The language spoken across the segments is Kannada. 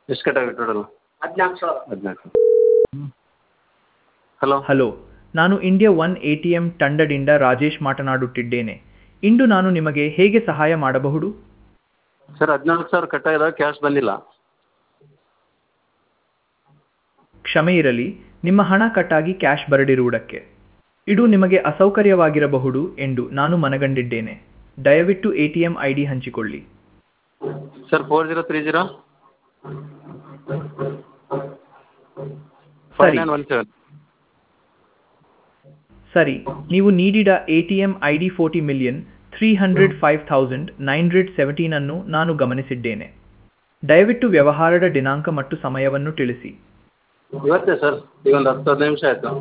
ಎಷ್ಟು ಕಟ್ಟಾಗುತ್ತೆ ಟೋಟಲ್ ಹದಿನಾಲ್ಕು ಸಾವಿರ ಹದಿನಾಲ್ಕು ಹಲೋ ಹಲೋ ನಾನು India one A T M ತಂಡದಿಂದ ರಾಜೇಶ್ ಮಾತನಾಡುತ್ತಿದ್ದೇನೆ ಇಂದು ನಾನು ನಿಮಗೆ ಹೇಗೆ ಸಹಾಯ ಮಾಡಬಹುದು ಸರ್ ಹದಿನಾಲ್ಕು ಸಾವಿರ ಕಟ್ಟಾಗಿದೆ ಕ್ಯಾಶ್ ಬಂದಿಲ್ಲ ಕ್ಷಮೆ ಇರಲಿ ನಿಮ್ಮ ಹಣ ಕಟ್ಟಾಗಿ ಕ್ಯಾಶ್ ಬರದಿರುವುದಕ್ಕೆ ಇದು ನಿಮಗೆ ಅಸೌಕರ್ಯವಾಗಿರಬಹುದು ಎಂದು ನಾನು ಮನಗಂಡಿದ್ದೇನೆ ದಯವಿಟ್ಟು A T M I D ಹಂಚಿಕೊಳ್ಳಿ sir four zero three zero five ಸರಿ ನೈನ್ ಒನ್ ಸೆವೆನ್ ಸರಿ ನೀವು ನೀಡಿದ A T M I D forty million three hundred five thousand nine hundred seventeen ಅನ್ನು ನಾನು ಗಮನಿಸಿದ್ದೇನೆ ದಯವಿಟ್ಟು ವ್ಯವಹಾರದ ದಿನಾಂಕ ಮತ್ತು ಸಮಯವನ್ನು ತಿಳಿಸಿ ಇವತ್ತೇ ಸರ್ ಈಗ ಒಂದು ಹತ್ತು ಹದಿನೈದು ನಿಮಿಷ ಆಯಿತು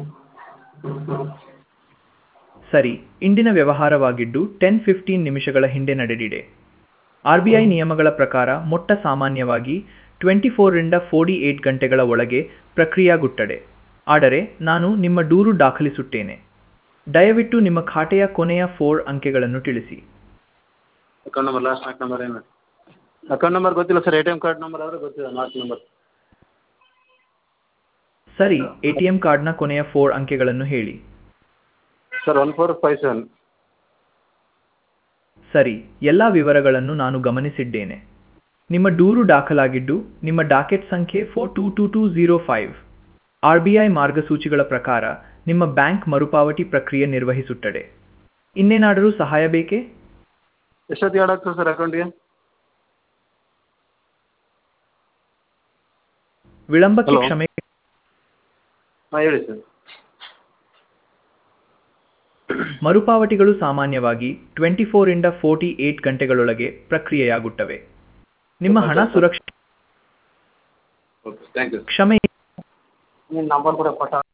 ಸರಿ ಇಂದಿನ ವ್ಯವಹಾರವಾಗಿದ್ದು ಟೆನ್ ಫಿಫ್ಟೀನ್ ನಿಮಿಷಗಳ ಹಿಂದೆ ನಡೆದಿದೆ ಆರ್ ಬಿ ಐ ನಿಯಮಗಳ ಪ್ರಕಾರ ಮೊಟ್ಟ ಸಾಮಾನ್ಯವಾಗಿ ಟ್ವೆಂಟಿ ಫೋರಿಂದ ಫೋರ್ಟಿ ಏಟ್ ಗಂಟೆಗಳ ಒಳಗೆ ಪ್ರಕ್ರಿಯೆಯಾಗುತ್ತದೆ ಆದರೆ ನಾನು ನಿಮ್ಮ ದೂರು ದಾಖಲಿಸುತ್ತೇನೆ ದಯವಿಟ್ಟು ನಿಮ್ಮ ಖಾತೆಯ ಕೊನೆಯ ಫೋರ್ ಅಂಕೆಗಳನ್ನು ತಿಳಿಸಿ ಅಕೌಂಟ್ ನಂಬರ್ ಲಾಸ್ಟ್ ನಾಲ್ಕು ನಂಬರ್ ಏನು ಅಕೌಂಟ್ ನಂಬರ್ ಗೊತ್ತಿಲ್ಲ sir A T M card number ಆದರೆ ಗೊತ್ತಿಲ್ಲ ನಾಲ್ಕು ನಂಬರ್ ಸರಿ ಎ ಟಿ ಎಂ ಕಾರ್ಡ್ನ ಕೊನೆಯ ಫೋರ್ ಅಂಕೆಗಳನ್ನು ಹೇಳಿ sir one four five seven ಸರಿ ಎಲ್ಲ ವಿವರಗಳನ್ನು ನಾನು ಗಮನಿಸಿದ್ದೇನೆ ನಿಮ್ಮ ದೂರು ದಾಖಲಾಗಿದ್ದು ನಿಮ್ಮ ಡಾಕೆಟ್ ಸಂಖ್ಯೆ four two two two zero five R B I ಮಾರ್ಗಸೂಚಿಗಳ ಪ್ರಕಾರ ನಿಮ್ಮ ಬ್ಯಾಂಕ್ ಮರುಪಾವತಿ ಪ್ರಕ್ರಿಯೆ ನಿರ್ವಹಿಸುತ್ತದೆ ಇನ್ನೇನಾದರೂ ಸಹಾಯ ಬೇಕೇ ಎಷ್ಟೊತ್ತಿಗೆ ಆಡ್ ಆಗ್ತದೆ ಸರ್ ಅಕೌಂಟಿಗೆ ವಿಳಂಬಕ್ಕೆ Hello. ಕ್ಷಮೆ ಹಾಂ ಹೇಳಿ ಸರ್ ಮರುಪಾವತಿಗಳು ಸಾಮಾನ್ಯವಾಗಿ ಟ್ವೆಂಟಿ ಫೋರಿಂದ ಫೋರ್ಟಿ ಏಟ್ ಗಂಟೆಗಳೊಳಗೆ ಪ್ರಕ್ರಿಯೆಯಾಗುತ್ತವೆ ನಿಮ್ಮ ಹಣ ಸುರಕ್ಷ ಓಕೆ ಥ್ಯಾಂಕ್ ಯು ಕ್ಷಮೆ ನಿಮ್ಮ ನಂಬರ್ ಕೂಡ ಕೊಟ್ಟ